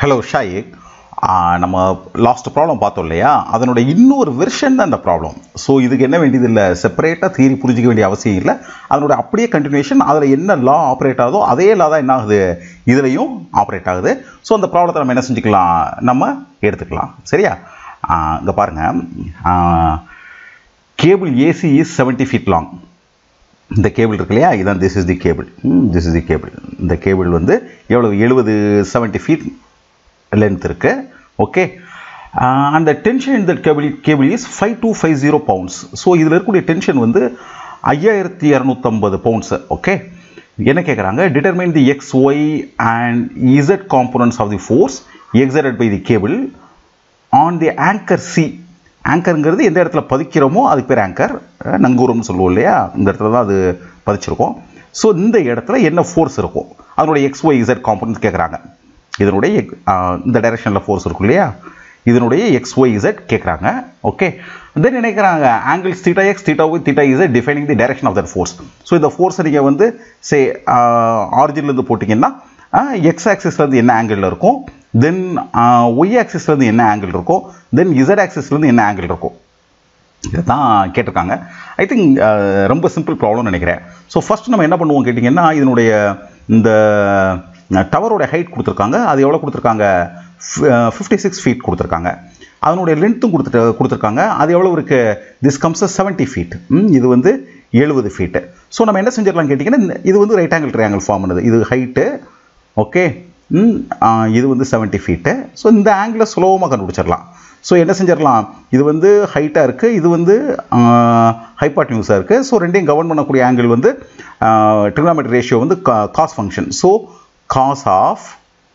Hello Shaikh நம்ம last problem பார்த்தோம் இல்லையா அதனோட இன்னொரு வெர்ஷன் தான் இந்த ப்ராப்ளம் ஸோ இதுக்கு என்ன வேண்டியது இல்லை செப்பரேட்டாக தியரி புரிஞ்சிக்க வேண்டிய அவசியம் இல்லை அதனோட அப்படியே கண்டினியூஷன் அதில் என்ன லா ஆப்ரேட் ஆகுதோ அதே லா தான் என்ன ஆகுது இதுலேயும் ஆப்ரேட் ஆகுது ஸோ அந்த ப்ராப்ளத்தை நம்ம என்ன செஞ்சுக்கலாம் நம்ம எடுத்துக்கலாம் சரியா இங்கே பாருங்கள் cable AC is seventy feet long இந்த கேபிள் இருக்கு இல்லையா இதான் this is the cable this is the cable இந்த கேபிள் வந்து எவ்வளவு எழுபது செவன்ட்டி ஃபீட் லென்த் இருக்கு ஓகே அந்த டென்ஷன் இந்த cable cable is five two five zero pounds so இதில் இருக்கக்கூடிய டென்ஷன் வந்து ஐயாயிரத்தி இரநூத்தம்பது பவுண்ட்ஸு ஓகே என்ன கேட்குறாங்க determine the X Y and Z components of the force exerted by the cable on the anchor C ஆங்கருங்கிறது எந்த இடத்துல பதிக்கிறோமோ அதுக்கு பேர் ஆங்கர் நங்கூரம்னு சொல்லுவோம் இல்லையா இந்த இடத்துல தான் அது பதிச்சிருக்கோம் ஸோ இந்த இடத்துல என்ன ஃபோர்ஸ் இருக்கும் அதனுடைய எக்ஸ் ஒய் இசட் காம்பனன்ஸ் கேட்குறாங்க இதனுடைய இந்த டைரெக்ஷனில் ஃபோர்ஸ் இருக்கும் இல்லையா இதனுடைய எக்ஸ் ஒய் இசட் கேட்குறாங்க ஓகே தென் நினைக்கிறாங்க angles theta X theta Y theta Z defining the direction of that force so இந்த ஃபோர்ஸை நீங்கள் வந்து சே ஆரிஜின்லேருந்து போட்டிங்கன்னா எக்ஸ் ஆக்சிஸ்லேருந்து என்ன ஆங்கிளில் இருக்கும் தென் ஒய் ஆக்சிஸ்லேருந்து என்ன ஆங்கிள் இருக்கும் தென் இசட் ஆக்சிஸ்லேருந்து என்ன ஆங்கிள் இருக்கும் இதை தான் கேட்டிருக்காங்க ஐ திங்க் ரொம்ப சிம்பிள் ப்ராப்ளம்னு நினைக்கிறேன் ஸோ ஃபஸ்ட் நம்ம என்ன பண்ணுவோம் கேட்டிங்கன்னா இதனுடைய இந்த டவரோட ஹைட் கொடுத்துருக்காங்க அது எவ்வளோ கொடுத்துருக்காங்க ஃபிஃப்டி சிக்ஸ் ஃபீட் கொடுத்துருக்காங்க அதனுடைய லென்த்தும் கொடுத்துட்டு கொடுத்துருக்காங்க அது எவ்வளோ இருக்குது திஸ் கம்ஸ் செவன்ட்டி ஃபீட் இது வந்து எழுபது ஃபீட்டு ஸோ நம்ம என்ன செஞ்சிடலாம் கேட்டிங்கன்னா இது வந்து ரைட் ஆங்கிள் ட்ரையாங்கிள் ஃபார்ம் பண்ணுது இது ஹைட்டு ஓகே இது வந்து செவன்ட்டி ஃபீட்டு ஸோ இந்த ஆங்கிளை சுலபமாக கண்டுபிடிச்சிடலாம் ஸோ என்ன செஞ்சிடலாம் இது வந்து ஹைட்டாக இருக்குது இது வந்து ஹைப்பாட் நியூஸாக இருக்குது ஸோ ரெண்டையும் கவர்ன் பண்ணக்கூடிய ஆங்கிள் வந்து ட்ரிக்னாமெட்ரி ரேஷியோ வந்து cos function so cos of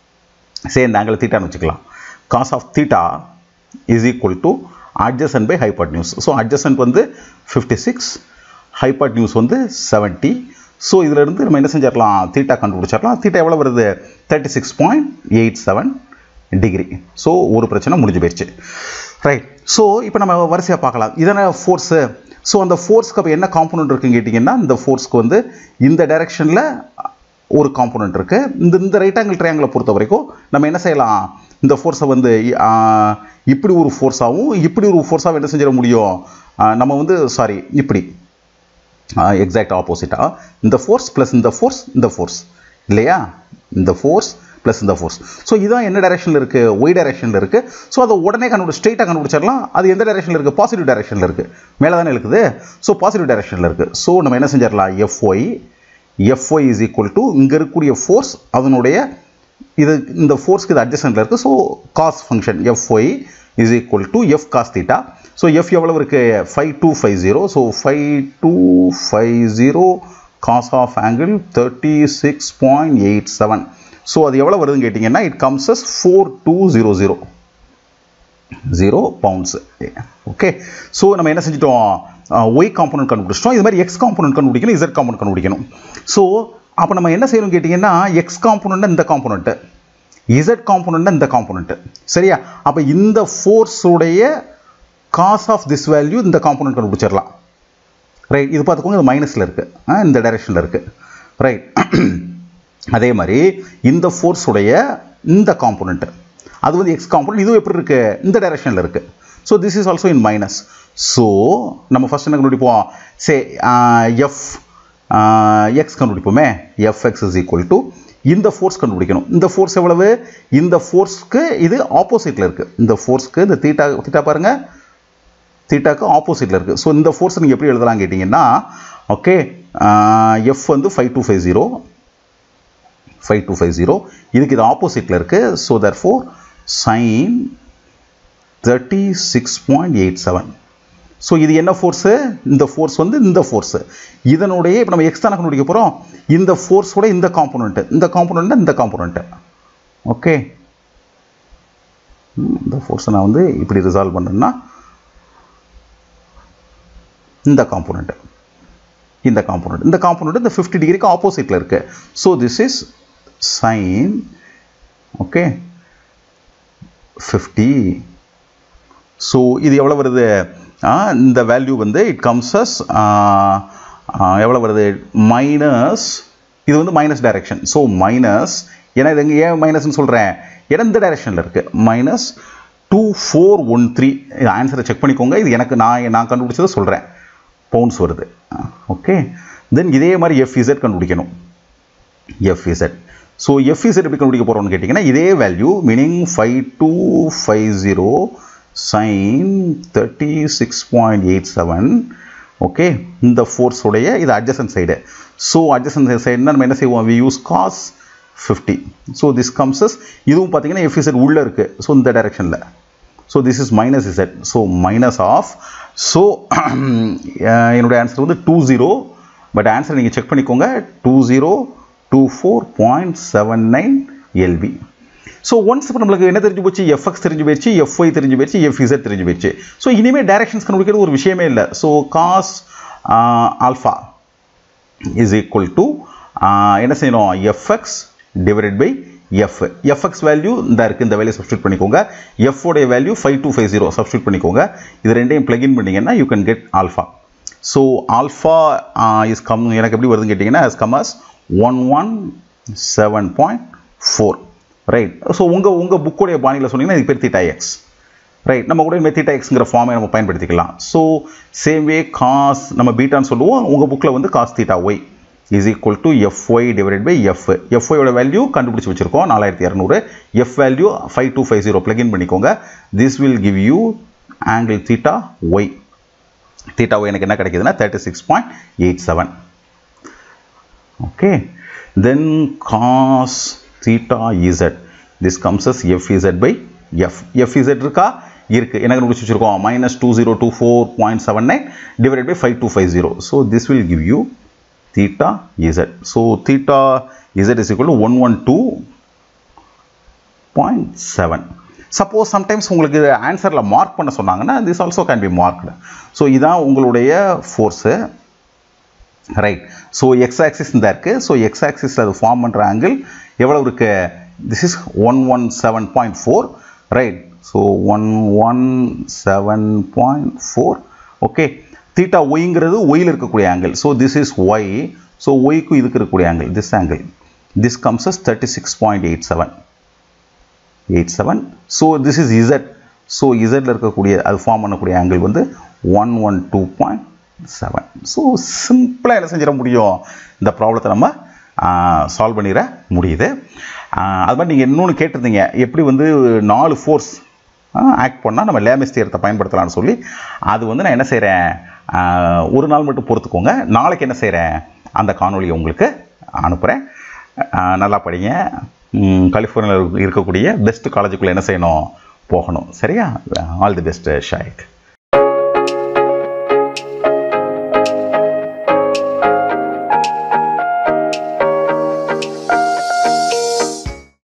say இந்த ஆங்கிள் தீட்டான்னு வச்சுக்கலாம் cos of theta is equal to adjacent by hypotenuse so adjacent வந்து ஃபிஃப்டி சிக்ஸ் ஹைப்பாட் நியூஸ் வந்து செவன்ட்டி ஸோ இதிலிருந்து நம்ம என்ன செஞ்சிடலாம் தீட்டா கண்டுபிடிச்சிடலாம் தீட்டா எவ்வளோ வருது thirty six point eight seven degree so ஒரு பிரச்சனை முடிஞ்சு போயிடுச்சு ரைட் ஸோ இப்போ நம்ம வரிசையாக பார்க்கலாம் இதன ஃபோர்ஸு ஸோ அந்த ஃபோர்ஸ்க்கு அப்போ என்ன காம்பனண்ட் இருக்குன்னு கேட்டிங்கன்னா இந்த ஃபோர்ஸ்க்கு வந்து இந்த டைரெக்ஷனில் ஒரு காம்பனண்ட் இருக்குது இந்த இந்த ரைட் ஆங்கிள் ட்ரையாங்கிளை பொறுத்த வரைக்கும் நம்ம என்ன செய்யலாம் இந்த ஃபோர்ஸை வந்து இப்படி ஒரு ஃபோர்ஸாகவும் இப்படி ஒரு ஃபோர்ஸாகவும் என்ன செஞ்சிட முடியும் நம்ம வந்து சாரி இப்படி எக்ஸாக்ட் ஆப்போசிட்டாக இந்த ஃபோர்ஸ் ப்ளஸ் இந்த ஃபோர்ஸ் இந்த ஃபோர்ஸ் இல்லையா இந்த ஃபோர்ஸ் ப்ளஸ் இந்த ஃபோர்ஸ் ஸோ இதான் என்ன டைரெக்ஷனில் இருக்குது ஒய் டைரெக்ஷனில் இருக்குது ஸோ அதை உடனே கண்டுபிடி ஸ்ட்ரெயிட்டாக கண்டுபிடிச்சிடலாம் அது எந்த டைரெக்ஷனில் இருக்குது பாசிட்டிவ் டைரெக்ஷனில் இருக்குது மேலே தானே இருக்குது ஸோ பாசிட்டிவ் டைரெக்ஷனில் இருக்குது ஸோ நம்ம என்ன செஞ்சிடலாம் F Y F Y is equal to இங்கே இருக்கக்கூடிய ஃபோர்ஸ் அதனுடைய இது இந்த ஃபோர்ஸ்க்கு இது அட்ஜஸ்டன்ட்டில் இருக்குது so cos function F Y is equal to F cos theta so F எவ்வளவு இருக்குது five two five zero so five two five zero cos of angle thirty six point eight seven so அது எவ்வளோ வருதுன்னு கேட்டிங்கன்னா it comes as four two zero zero zero pounds okay so நம்ம என்ன செஞ்சிட்டோம் Y component கண்டுபிடிச்சிட்டோம் இது மாதிரி எக்ஸ் காம்பனண்ட் கண்டுபிடிக்கணும் இசட் காம்பனண்ட் கண்டுபிடிக்கணும் ஸோ அப்போ நம்ம என்ன செய்யணும் கேட்டிங்கன்னா எக்ஸ் காம்பனண்ட் இந்த காம்பனண்ட்டு இசட் காம்பனண்ட் இந்த காம்பனண்ட்டு சரியா அப்போ இந்த ஃபோர்ஸுடைய காஸ் ஆஃப் திஸ் வேல்யூ இந்த காம்பனண்ட் கண்டுபிடிச்சிடலாம் ரைட் இது பார்த்துக்கோங்க இது மைனஸில் இருக்குது இந்த டைரெக்ஷனில் இருக்குது ரைட் அதே மாதிரி இந்த ஃபோர்ஸுடைய இந்த காம்பனண்ட்டு அது வந்து எக்ஸ் காம்பனண்ட் இதுவும் எப்படி இருக்குது இந்த டைரெக்ஷனில் இருக்குது so this is also in minus so நம்ம ஃபஸ்ட் என்ன கண்டுபிடிப்போம் சே எஃப் எக்ஸ் கண்டுபிடிப்போமே F X is equal to இந்த ஃபோர்ஸ் கண்டுபிடிக்கணும் இந்த ஃபோர்ஸ் எவ்வளவு இந்த ஃபோர்ஸ்க்கு இது ஆப்போசிட்டில் இருக்குது இந்த ஃபோர்ஸ்க்கு இந்த தீட்டா தீட்டா பாருங்கள் தீட்டாக்கு ஆப்போசிட்டில் இருக்குது ஸோ இந்த ஃபோர்ஸை நீங்கள் எப்படி எழுதலாம் கேட்டிங்கன்னா ஓகே எஃப் வந்து five two five zero five two five zero இதுக்கு இது ஆப்போசிட்டில் இருக்குது so therefore sine thirty six point eight seven so இது என்ன ஃபோர்ஸு இந்த ஃபோர்ஸ் வந்து இந்த ஃபோர்ஸு இதனுடைய இப்போ நம்ம எக்ஸ் தானே கண்டுபிடிக்க போகிறோம் இந்த ஃபோர்ஸோட இந்த காம்போனண்ட்டு இந்த காம்போனண்ட்டு இந்த காம்போனண்ட்டு ஓகே இந்த ஃபோர்ஸை நான் வந்து இப்படி ரிசால்வ் பண்ணேன்னா இந்த காம்போனண்ட்டு இந்த காம்போனண்ட் இந்த காம்போனண்ட் இந்த ஃபிஃப்டி டிகிரிக்கு ஆப்போசிட்டில் இருக்குது so this is sine okay fifty so இது எவ்வளோ வருது இந்த வேல்யூ வந்து இட் கம்ஸஸ் எவ்வளோ வருது மைனஸ் இது வந்து மைனஸ் டைரெக்ஷன் ஸோ மைனஸ் ஏன்னா இது எங்கே ஏன் மைனஸ்னு சொல்கிறேன் எந்த டைரெக்ஷனில் இருக்குது minus two four one three இது ஆன்சரை செக் பண்ணிக்கோங்க இது எனக்கு நான் நான் கண்டுபிடிச்சதை சொல்கிறேன் பவுன்ஸ் வருது ஓகே தென் இதே மாதிரி எஃப்இசட் கண்டுபிடிக்கணும் எஃப்இசட் ஸோ எஃப்இசட் எப்படி கண்டுபிடிக்க போகிறோம்னு கேட்டிங்கன்னா இதே value meaning five two five zero sine thirty six point eight seven okay இந்த ஃபோர்ஸுடைய இது அட்ஜசன் சைடு ஸோ அட்ஜசன் சைடுனா நம்ம என்ன செய்வோம் we use cos fifty so this comes இதுவும் பார்த்தீங்கன்னா எஃப்இசட் உள்ளே இருக்குது ஸோ இந்த டைரெக்ஷனில் so this is minus Z so minus of so என்னுடைய ஆன்சர் வந்து டூ ஜீரோ பட் ஆன்சர் நீங்கள் செக் பண்ணிக்கோங்க two zero two four point seven nine LP so once இப்போ நம்மளுக்கு என்ன தெரிஞ்சு போச்சு எஃப்எக்ஸ் தெரிஞ்சு போயிடுச்சு எஃப்ஒய் தெரிஞ்சு போயிடுச்சு எஃப்இசட் தெரிஞ்சு போயிடுச்சு ஸோ இனிமேல் டைரக்ஷன்ஸ் கண்டுபிடிக்கிறது ஒரு விஷயமே இல்லை so cos alpha is equal to என்ன செய்யணும் F X divided by F F X value இந்த இருக்குது இந்த வேல்யூ சப்ஸ்டியூட் பண்ணிக்கோங்க எஃப் உடைய value five two five zero substitute பண்ணிக்கோங்க இது ரெண்டையும் பிளக்இன் பண்ணிங்கன்னா you can get alpha so alpha is come எனக்கு எப்படி வருதுன்னு கேட்டிங்கன்னா is come as one one seven point four right so உங்கள் உங்கள் புக்கோடைய பாணியில் சொன்னீங்கன்னா இது பேர் தீட்டா எக்ஸ் ரைட் நம்ம கூட இனிமேல் தீட்டா எக்ஸுங்கிற ஃபார்மை நம்ம பயன்படுத்திக்கலாம் ஸோ சேம் வே காஸ் நம்ம பீட்டான்னு சொல்லுவோம் உங்கள் புக்கில் வந்து cos theta Y is equal to F Y divided by F எஃப்ஒயோட வேல்யூ கண்டுபிடிச்சி வச்சிருக்கோம் நாலாயிரத்தி இரநூறு F value five two five zero plug in பண்ணிக்கோங்க this will give you angle theta Y theta Y எனக்கு என்ன கிடைக்குதுன்னா thirty six point eight seven okay then cos theta Z this comes as F Z by F F Z இருக்கா இருக்குது என்ன கண்டுபிடிச்சி வச்சிருக்கோம் minus two zero two four point seven nine divide by five two five zero so this will give you theta z. So theta z is equal to 112.7. Suppose sometimes உங்களுக்கு இது ஆன்சரில் mark பண்ண சொன்னாங்கன்னா this also can be marked so இதான் உங்களுடைய force right so X axis இந்த இருக்குது so X ஆக்சிஸில் அது ஃபார்ம் பண்ணுற ஆங்கிள் எவ்வளோ இருக்கு this is one one seven point four right so one one seven point four okay theta ஒய்ங்கிறது ஒயில் இருக்கக்கூடிய angle so this is Y so ஒய்க்கு இதுக்கு இருக்கக்கூடிய angle this angle this comes as thirty six point eight seven eight seven so this is Z so இசட்டில் இருக்கக்கூடிய அது form பண்ணக்கூடிய ஆங்கிள் வந்து one one two point seven so சிம்பிளாக என்ன செஞ்சிட முடியும் இந்த ப்ராப்ளத்தை நம்ம சால்வ் பண்ணிட முடியுது அது மாதிரி நீங்கள் இன்னொன்று கேட்டிருந்தீங்க எப்படி வந்து நாலு ஃபோர்ஸ் ஆக்ட் பண்ணால் நம்ம லேமிஸ் தியரத்தை பயன்படுத்தலாம்னு சொல்லி அது வந்து நான் என்ன செய்கிறேன் ஒரு நாள் மட்டும் பொறுத்துக்கோங்க நாளைக்கு என்ன செய்கிறேன் அந்த காணொலியை உங்களுக்கு அனுப்புகிறேன் நல்லா படிங்க கலிஃபோர்னியாவில் இருக்கக்கூடிய பெஸ்ட் காலேஜுக்குள்ளே என்ன செய்யணும் போகணும் சரியா ஆல் தி பெஸ்ட் ஷாயிக்